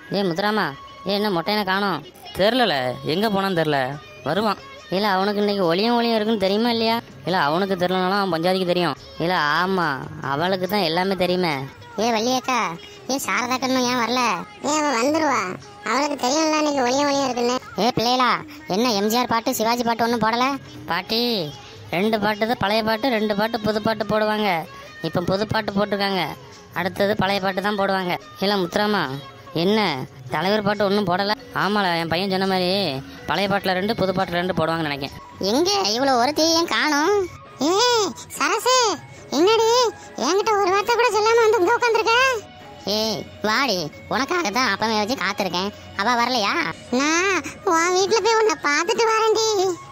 ஏய் முத்துராமா ஏ என்ன மொட்டையனை காணோம் தெரிலல எங்கே போனான்னு தெரில வருவான் இல்லை அவனுக்கு இன்னைக்கு ஒளியும் ஒளியும் இருக்குன்னு தெரியுமா இல்லையா இல்லை அவனுக்கு தெரியலனாலும் அவன் பஞ்சாதிக்கு தெரியும் இல்லை ஆமாம் அவளுக்கு தான் எல்லாமே தெரியுமே ஏ வள்ளியக்கா ஏ சாரதாக்கன்னு ஏன் வரல ஏ அவ வந்துருவா அவளுக்கு தெரியும்ல இன்னைக்கு ஒளியும் ஒளியும் இருக்குன்னு ஏ பிள்ளைகளா என்ன எம்ஜிஆர் பாட்டு சிவாஜி பாட்டு ஒன்றும் போடலை பாட்டி ரெண்டு பாட்டு தான் பழைய பாட்டு ரெண்டு பாட்டு புது பாட்டு போடுவாங்க இப்போ புது பாட்டு போட்டிருக்காங்க அடுத்தது பழைய பாட்டு தான் போடுவாங்க இல்லை முத்துராமா என்ன தலைவர் பாட்டு ஒன்றும் போடலை ஆமால என் பையன் சொன்ன மாதிரி பழைய பாட்டில் ரெண்டு புது பாட்டில் ரெண்டு போடுவாங்கன்னு நினைக்கிறேன் எங்க இவ்வளோ ஒருத்தி ஏன் காணும் ஏ சரசு என்னடி என்கிட்ட ஒரு வார்த்தை கூட சொல்லாம வந்து இங்க உட்காந்துருக்க ஏய் வாடி உனக்காக தான் அப்பவே வச்சு காத்திருக்கேன் அவ வரலையா நான் உன் வீட்டுல போய் உன்னை பார்த்துட்டு வரேன்டி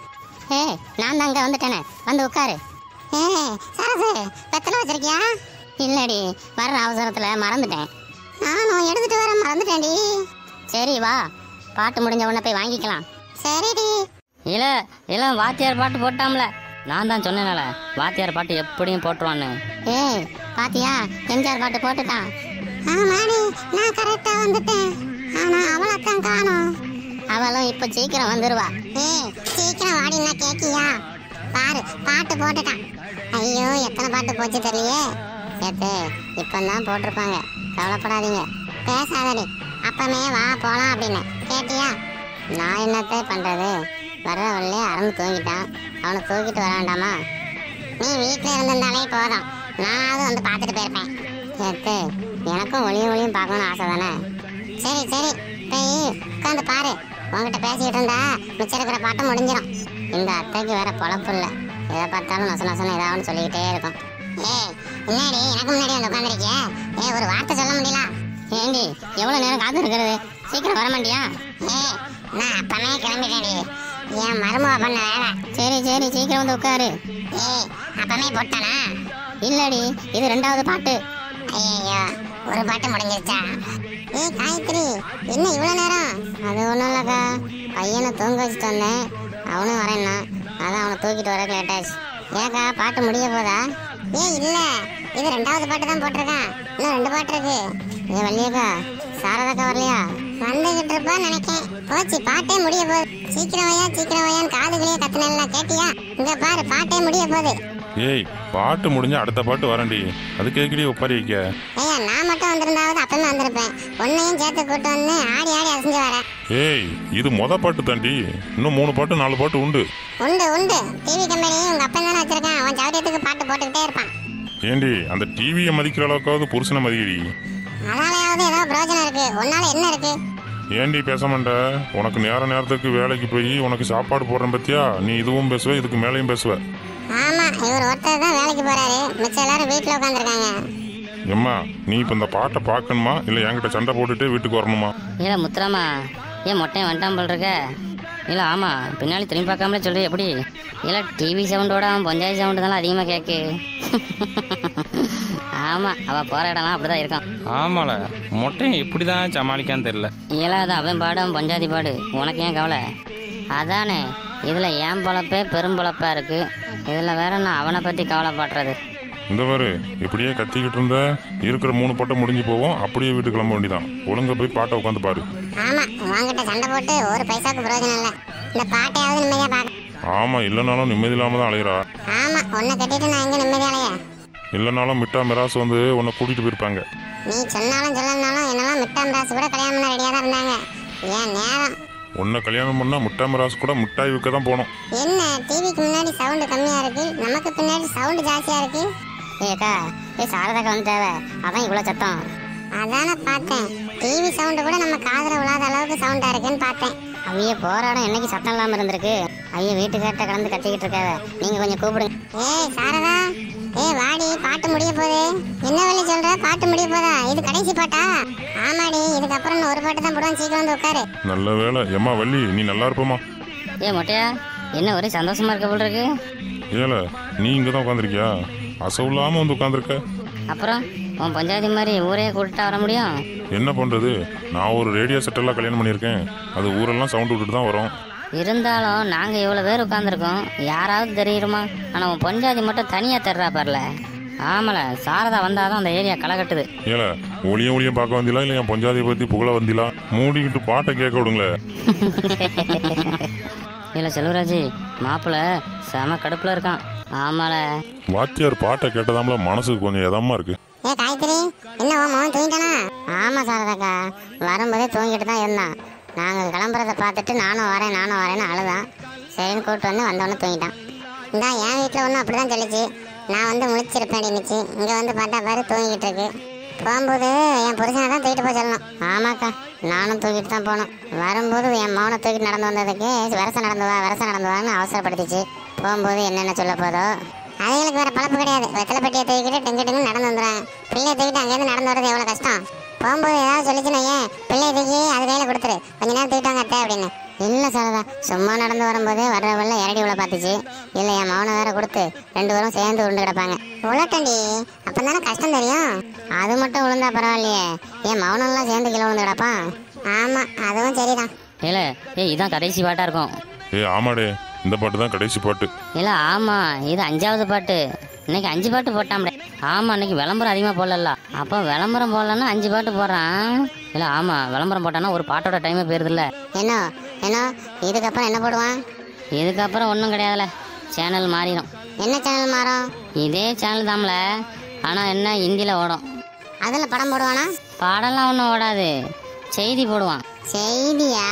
ஏய் நான் தான் அங்கே வந்துட்டேனே வந்து உட்காரு ஏ சரசு பெத்தல வச்சிருக்கியா இல்லடி வர்ற அவசரத்தில் மறந்துட்டேன் நானும் எடுத்துட்டு வர மறந்துட்டேன்டி சரி வா பாட்டு முடிஞ்ச உடனே போய் வாங்கிக்கலாம் சரிடி இல்ல இல்ல வாத்தியார் பாட்டு போட்டாம்ல நான் தான் சொன்னேன்ல வாத்தியார் பாட்டு எப்படியும் போட்டுருவான்னு ஏய் பாத்தியா எம்ஜிஆர் பாட்டு போட்டுட்டான் ஆமாடி நான் கரெக்டா வந்துட்டேன் ஆனா அவளைத்தான் காணோம் அவளும் இப்ப சீக்கிரம் வந்துருவா ஏய் சீக்கிரம் வாடினா கேக்கியா பாரு பாட்டு போட்டுட்டான் ஐயோ எத்தனை பாட்டு போச்சு தெரியலையே ஏத்தே இப்பதான் போட்டிருப்பாங்க கவலைப்படாதீங்க பேசாதடி அப்பமே வா போலாம் அப்படின்னு கேட்டியா நான் என்னத்தை பண்றது வர்ற வழியே அறந்து தூங்கிட்டான் அவனை தூக்கிட்டு வர வேண்டாமா நீ வீட்டுல இருந்திருந்தாலே போதும் நானாவது வந்து பார்த்துட்டு போயிருப்பேன் ஏத்தே எனக்கும் ஒளியும் ஒளியும் பார்க்கணும்னு ஆசை தானே சரி சரி போய் உட்காந்து பாரு உன்கிட்ட பேசிக்கிட்டு இருந்தா மிச்சம் இருக்கிற பாட்டு முடிஞ்சிடும் இந்த அத்தைக்கு வேற பொழப்பு இல்லை எதை பார்த்தாலும் நச நசன ஏதாவது சொல்லிக்கிட்டே இருக்கும் ஏய் முன்னாடி எனக்கு முன்னாடி வந்து உட்காந்துருக்கிய ஏய் ஒரு வார்த்தை சொல்ல முடியல ஏண்டி எவ்வளவு நேரம் காத்து இருக்கிறது சீக்கிரம் வர மாட்டியா ஏய் நான் அப்பமே கிளம்பிட்டேன்டி என் மருமக பண்ண வேலை சரி சரி சீக்கிரம் வந்து உட்காரு ஏய் அப்பமே போட்டானா இல்லடி இது ரெண்டாவது பாட்டு ஐயோ ஒரு பாட்டு முடிஞ்சிருச்சா ஏய் காயத்ரி என்ன இவ்வளவு நேரம் அது ஒன்றும் இல்லைக்கா பையனை தூங்க வச்சுட்டு வந்தேன் அவனும் வரேன்னா அதான் அவனை தூக்கிட்டு வர லேட்டாச்சு ஏக்கா பாட்டு முடிய போதா ஏய் இல்ல இது ரெண்டாவது பாட்டு தான் போட்டிருக்கான் இன்னும் ரெண்டு பாட்டு இருக்கு ஏ வள்ளியக்கா சாரதாக்கா வரலையா வந்துகிட்டு இருப்பான்னு நினைக்கேன் போச்சு பாட்டே முடிய போகுது சீக்கிரம் வையா சீக்கிரம் வையான்னு காதுகளே கத்துனல கேட்டியா இங்க பாரு பாட்டே முடிய போகுது ஏய் பாட்டு முடிஞ்சா அடுத்த பாட்டு வரேன்டி அது கேட்கடி ஒப்பாரி வைக்க ஐயா நான் மட்டும் வந்திருந்தாவது அப்பவே வந்திருப்பேன் உன்னையும் சேர்த்து கூட்டு வந்து ஆடி ஆடி அசைஞ்சு வரேன் ஏய் இது மொத பாட்டு தாண்டி இன்னும் மூணு பாட்டு நாலு பாட்டு உண்டு உண்டு உண்டு டிவி கம்பெனி உங்க அப்பன் தானே வச்சிருக்கான் அவன் சௌரியத்துக்கு பாட்டு போட்டுக்கிட்டே இருப்பான் ஏண்டி அந்த டிவியை மதிக்கிற அளவுக்காவது புருஷனை மதிக்கடி அதனாலயாவது ஏதோ பிரயோஜனம் இருக்கு உன்னால என்ன இருக்கு ஏண்டி பேச மாட்ட உனக்கு நேர நேரத்துக்கு வேலைக்கு போய் உனக்கு சாப்பாடு போடுறேன் பத்தியா நீ இதுவும் பேசுவ இதுக்கு மேலேயும் பேசுவ ஆமா இவர் ஒருத்தர் தான் வேலைக்கு போறாரு மிச்சம் எல்லாரும் வீட்டுல உட்காந்துருக்காங்க எம்மா நீ இப்போ இந்த பாட்டை பார்க்கணுமா இல்லை என்கிட்ட சண்டை போட்டுட்டு வீட்டுக்கு வரணுமா இல்லை முத்துராமா ஏன் மொட்டையன் வந்துட்டான் போல் இருக்க இல்லை ஆமாம் பின்னாடி திரும்பி பார்க்காமலே சொல்கிறேன் எப்படி இல்லை டிவி சவுண்டோட அவன் பஞ்சாயத்து சவுண்டு தான் அதிகமாக கேட்கு ஆமாம் அவள் போகிற இடம்லாம் அப்படி தான் இருக்கான் ஆமால மொட்டையை எப்படி தான் சமாளிக்கான்னு தெரில இல்லை அது அவன் பாடு அவன் பஞ்சாயத்து பாடு உனக்கு ஏன் கவலை அதானே இதில் ஏன் பொழப்பே பெரும் பொழப்பா இருக்குது இதில் வேற நான் அவனை பற்றி கவலைப்படுறது இந்த பாரு இப்படியே கத்திக்கிட்டு இருந்த இருக்கிற மூணு பாட்டை முடிஞ்சு போவோம் அப்படியே வீட்டுக்கு கிளம்ப வேண்டியதான் ஒழுங்கா போய் பாட்டை உட்காந்து பாரு ஆமா உன்கிட்ட சண்டை போட்டு ஒரு பைசாக்கு பிரயோஜனம் இல்ல இந்த பாட்டையாவது நிம்மதியா பார்க்க ஆமா இல்லைனாலும் நிம்மதி இல்லாம தான் அலையிறா ஆமா உன்னை கட்டிட்டு நான் எங்க நிம்மதியாலையா இல்லைனாலும் மிட்டா மிராஸ் வந்து உன்னை கூட்டிட்டு போயிருப்பாங்க நீ சொன்னாலும் சொல்லனாலும் என்னெல்லாம் மிட்டாம் ராசு கூட கல்யாணம் பண்ண ரெடியா தான் இருந்தாங்க ஏன் நேரம் உன்னை கல்யாணம் பண்ணா முட்டா மிராஸ் கூட மிட்டாய் விற்க தான் போனோம் என்ன டிவிக்கு முன்னாடி சவுண்டு கம்மியா இருக்கு நமக்கு பின்னாடி சவுண்டு ஜாஸ்தியா இருக்கு ஏக்கா ஏ சாரதாக்கா வந்துட்டாவ அதான் இவ்வளோ சத்தம் அதானே பார்த்தேன் டிவி சவுண்டு கூட நம்ம காதுல விழாத அளவுக்கு சவுண்டா இருக்குன்னு பார்த்தேன் அவைய போற இடம் என்னைக்கு சத்தம் இல்லாம இருந்திருக்கு ஐயா வீட்டுக்கார்ட்ட கலந்து கத்திக்கிட்டு இருக்காவ நீங்க கொஞ்சம் கூப்பிடுங்க ஏய் சாரதா ஏய் வாடி பாட்டு முடிய போகுது என்ன வழி சொல்ற பாட்டு முடிய போதா இது கடைசி பாட்டா ஆமாடி இதுக்கப்புறம் இன்னும் ஒரு பாட்டு தான் போடுவான் சீக்கிரம் வந்து உட்காரு நல்ல வேலை எம்மா வள்ளி நீ நல்லா இருப்பமா ஏ மொட்டையா என்ன ஒரே சந்தோஷமா இருக்க போல் இருக்கு ஏல நீ இங்கே தான் உட்காந்துருக்கியா அசவு இல்லாமல் வந்து உட்காந்துருக்க அப்புறம் உன் பஞ்சாயத்து மாதிரி ஊரே கூட்டிட்டா வர முடியும் என்ன பண்ணுறது நான் ஒரு ரேடியோ செட்டெல்லாம் கல்யாணம் பண்ணியிருக்கேன் அது ஊரெல்லாம் சவுண்ட் விட்டுட்டு தான் வரும் இருந்தாலும் நாங்கள் இவ்வளோ பேர் உட்காந்துருக்கோம் யாராவது தெரியுமா ஆனால் உன் பஞ்சாதி மட்டும் தனியாக தர்றா பாருல ஆமால சாரதா வந்தாதான் அந்த ஏரியா களை கட்டுது ஏல ஒளியம் ஒளியம் பார்க்க வந்தீங்களா இல்லை என் பஞ்சாதியை பற்றி புகழ வந்தீங்களா மூடிக்கிட்டு பாட்டை கேட்க விடுங்களே இல்லை செல்வராஜ் மாப்பிள்ள செம கடுப்புல இருக்கான் ஆமால வாத்தியார் பாட்டை கேட்டதாமல மனசுக்கு கொஞ்சம் இதமா இருக்கு ஏ காயத்ரி என்ன உன் மகன் தூங்கிட்டானா ஆமா சாரதாக்கா வரும்போதே தூங்கிட்டு தான் இருந்தான் நாங்கள் கிளம்புறத பார்த்துட்டு நானும் வரேன் நானும் வரேன்னு அழுதான் சரின்னு கூப்பிட்டு வந்து வந்தோடனே தூங்கிட்டான் இந்தா என் வீட்டில் ஒன்றும் அப்படி தான் சொல்லிச்சு நான் வந்து முழிச்சிருப்பேன் இருந்துச்சு இங்கே வந்து பார்த்தா பாரு தூங்கிட்டு இருக்கு போகும்போது என் புருஷனை தான் தூக்கிட்டு போய் சொல்லணும் ஆமாக்கா நானும் தூக்கிட்டு தான் போனோம் வரும்போது என் மௌனை தூக்கிட்டு நடந்து வந்ததுக்கு வரசம் நடந்து வா வரசம் நடந்து வான்னு அவசரப்படுத்திச்சு போகும்போது என்னென்ன சொல்ல போதோ அதுங்களுக்கு வேற பழப்பு கிடையாது வெத்தலை பெட்டியை தூக்கிட்டு டெங்கு டெங்கு நடந்து வந்துடுறாங்க பிள்ளைய தூக்கிட்டு அங்கேருந்து நடந்து வர்றது எவ்வளோ கஷ்டம் போகும்போது ஏதாவது சொல்லிச்சுன்னா ஏன் பிள்ளைய தூக்கி அது கையில் கொடுத்துரு கொஞ்ச நேரம் தூக்கிட்டாங்க அத்தை அப்படின்னு இல்லை சாரதா சும்மா நடந்து வரும்போது வர்ற வெள்ள இரடி உள்ள பார்த்துச்சு இல்லை என் மௌனை வேற கொடுத்து ரெண்டு பேரும் சேர்ந்து உருண்டு கிடப்பாங்க உழட்டண்டி அப்போ தானே கஷ்டம் தெரியும் அது மட்டும் விழுந்தா பரவாயில்லையே என் மௌனம்லாம் சேர்ந்து கீழே விழுந்து கிடப்பான் ஆமாம் அதுவும் சரிதான் இல்லை ஏய் இதான் கடைசி பாட்டா இருக்கும் ஏ ஆமாடே இந்த பாட்டு தான் கடைசி பாட்டு இல்லை ஆமாம் இது அஞ்சாவது பாட்டு இன்னைக்கு அஞ்சு பாட்டு போட்டாம்டே ஆமாம் இன்னைக்கு விளம்பரம் அதிகமாக போடல அப்போ விளம்பரம் போடலன்னா அஞ்சு பாட்டு போடுறான் இல்லை ஆமாம் விளம்பரம் போட்டான்னா ஒரு பாட்டோட டைமே போயிருதுல்ல என்ன என்ன இதுக்கப்புறம் என்ன போடுவான் இதுக்கப்புறம் ஒன்றும் கிடையாதுல சேனல் மாறிடும் என்ன சேனல் மாறும் இதே சேனல் தான்ல ஆனால் என்ன ஹிந்தியில் ஓடும் அதில் படம் போடுவானா பாடலாம் ஒன்றும் ஓடாது செய்தி போடுவான் செய்தியா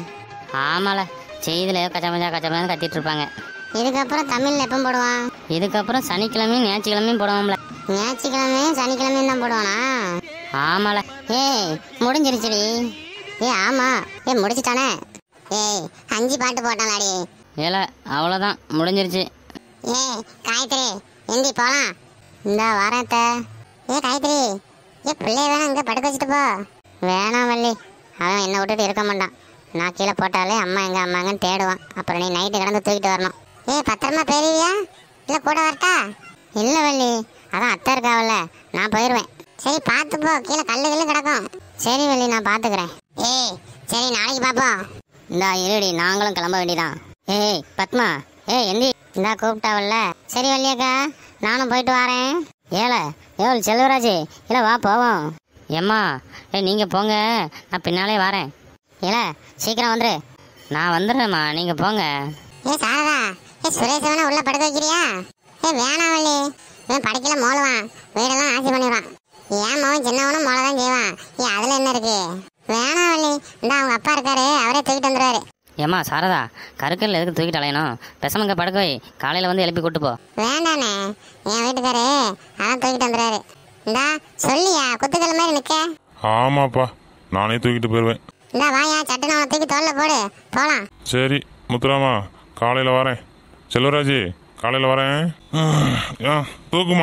ஆமால செய்தியில் கச்சமச்சா கச்சமச்சான்னு கத்திட்டு இருப்பாங்க இதுக்கப்புறம் தமிழ்ல எப்போ போடுவான் இதுக்கப்புறம் சனிக்கிழமையும் ஞாயிற்றுக்கிழமையும் போடுவோம்ல ஞாயிற்றுக்கிழமையும் சனிக்கிழமையும் தான் போடுவானா ஆமால ஏய் முடிஞ்சிருச்சுடி ஏய் ஆமா ஏய் முடிச்சிட்டானே ஏய் அஞ்சு பாட்டு போட்டாலாடி இல்லை அவ்வளோதான் முடிஞ்சிருச்சு ஏய் காயத்ரி எந்தி போலாம் இந்த வரேன் அத்தை. ஏ காயத்ரி ஏ பிள்ளைய வேணா இங்கே படுக்க வச்சுட்டு போ வேணாம் வள்ளி அவன் என்னை விட்டுட்டு இருக்க மாட்டான் நான் கீழே போட்டாலே அம்மா எங்க அம்மாங்கன்னு தேடுவான் அப்புறம் நீ நைட்டு கிடந்து தூக்கிட்டு வரணும் ஏய் பத்திரமா போயிருவியா இல்லை கூட வரட்டா இல்லை வள்ளி அதான் அத்தை இருக்காவல்ல நான் போயிடுவேன் சரி பார்த்து போ கீழே கல்லு கல்லு கிடக்கும் சரி வள்ளி நான் பார்த்துக்கிறேன் ஏய் சரி நாளைக்கு பார்ப்போம் இந்தா இருடி நாங்களும் கிளம்ப வேண்டியதான் ஏய் பத்மா ஏய் எந்தி இந்தா கூப்பிட்டாவல்ல சரி வள்ளியக்கா நானும் போயிட்டு வரேன் ஏழை ஏவல் செல்வராஜ் இல்லை வா போவோம் ஏம்மா ஏய் நீங்கள் போங்க நான் பின்னாலே வரேன் இல்லை சீக்கிரம் வந்துரு நான் வந்துடுறேம்மா நீங்கள் போங்க ஏ சாரதா ஏ சுரேஷ் வேணா உள்ள படுக்க வைக்கிறியா ஏ வேணாம் வள்ளி இவன் படிக்கல மோளுவான் வீடெல்லாம் ஆட்சி பண்ணிடுவான் ஏன் மவன் சின்னவனும் மோளை தான் செய்வான் ஏ அதுல என்ன இருக்கு வேணாம் வள்ளி இந்த அவங்க அப்பா இருக்காரு அவரே தூக்கிட்டு வந்துருவாரு ஏம்மா சாரதா கருக்கல்ல எதுக்கு தூக்கிட்டு அலையணும் பெசமங்க படுக்க வை காலையில் வந்து எழுப்பி கூட்டு போ வேண்டானே என் வீட்டுக்காரு அதான் தூக்கிட்டு வந்துருவாரு இந்தா சொல்லியா குத்துக்கல் மாதிரி நிக்க ஆமாப்பா நானே தூக்கிட்டு போயிடுவேன் இந்தா வாயா சட்டுன்னு அவனை தூக்கி தோல்ல போடு போலாம் சரி முத்துராமா காலையில் வரேன் செல்வராஜி காலையில் வரேன் ஆ தூக்குமா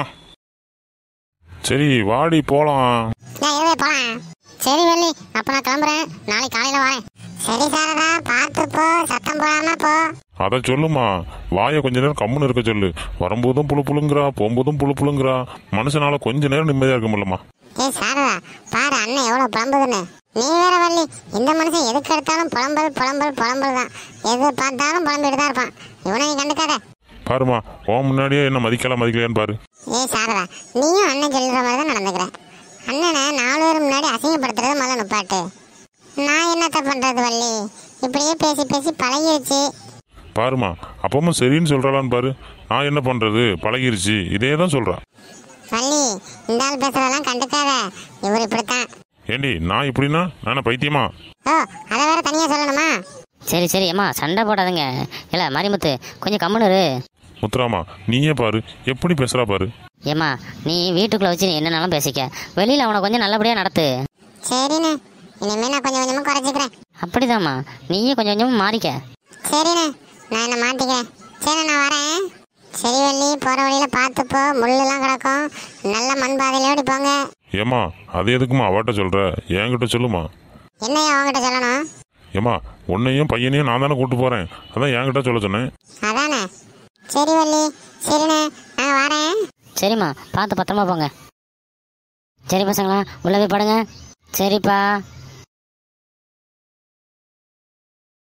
சரி வாடி போகலாம் நான் இரவே போலாம் சரி வள்ளி அப்ப நான் கிளம்புறேன் நாளைக்கு காலையில வரேன் சரி சாரதா பார்த்து போ சத்தம் போடாம போ அதை சொல்லுமா வாயை கொஞ்ச நேரம் கம்முன்னு இருக்க சொல்லு வரும்போதும் புழு புழுங்குறா போகும்போதும் புழு புழுங்குறா மனுஷனால கொஞ்ச நேரம் நிம்மதியாக இருக்க முடியலம்மா ஏய் சாரதா பாரு அண்ணன் எவ்வளவு புலம்புதுன்னு நீ வேற வள்ளி இந்த மனுஷன் எதுக்கு எடுத்தாலும் புலம்பல் புலம்பல் புலம்பல் தான் எது பார்த்தாலும் புலம்பிட்டு தான் இருப்பான் இவனை நீ கண்டுக்காத பாருமா உன் முன்னாடியே என்ன மதிக்கலாம் மதிக்கலையான்னு பாரு ஏய் சாரதா நீயும் அண்ணன் சொல்லுற மாதிரி தான் நடந்துக்கிற அண்ணனை நாலு பேர் முன்னாடி அசிங்கப்படுத்துறது முதல்ல நிப்பாட்டு நான் என்னத்த பண்றது வள்ளி இப்படியே பேசி பேசி பழகிருச்சு பாருமா அப்பவும் சரின்னு சொல்றாளான்னு பாரு நான் என்ன பண்றது பழகிருச்சு இதே தான் சொல்றா வள்ளி இந்த ஆள் பேசுறதெல்லாம் கண்டுக்காத இவர் இப்படித்தான் ஏண்டி நான் இப்படின்னா நான் பைத்தியமா ஓ அதை வேற தனியா சொல்லணுமா சரி சரி அம்மா சண்டை போடாதுங்க இல்லை மாரிமுத்து கொஞ்சம் கம்முனு இரு முத்துராமா நீயே பாரு எப்படி பேசுறா பாரு ஏம்மா நீ வீட்டுக்குள்ளே வச்சு நீ என்னன்னாலும் பேசிக்க வெளியில் அவனை கொஞ்சம் நல்லபடியாக நடத்து சரிண்ணே இனிமே நான் கொஞ்சம் கொஞ்சமா குறைச்சிக்கிறேன் அப்படிதாம்மா நீயே கொஞ்சம் கொஞ்சமாக மாறிக்க சரிண்ணே நான் என்ன மாட்டிக்கிறேன் சரி நான் வரேன் சரி வள்ளி போற வழியில பார்த்து போ முள்ளெல்லாம் கிடக்கும் நல்ல மண் பாதையிலோடி போங்க ஏம்மா அது எதுக்குமா அவட்ட சொல்ற என்கிட்ட சொல்லுமா என்னையா அவங்ககிட்ட சொல்லணும் ஏம்மா உன்னையும் பையனையும் நான் தானே கூட்டு போறேன் அதான் என்கிட்ட சொல்ல சொன்னேன் அதானே சரி வள்ளி சரிண்ணே நான் வரேன் சரிம்மா பார்த்து பத்திரமா போங்க சரி பசங்களா உள்ளே போய் படுங்க சரிப்பா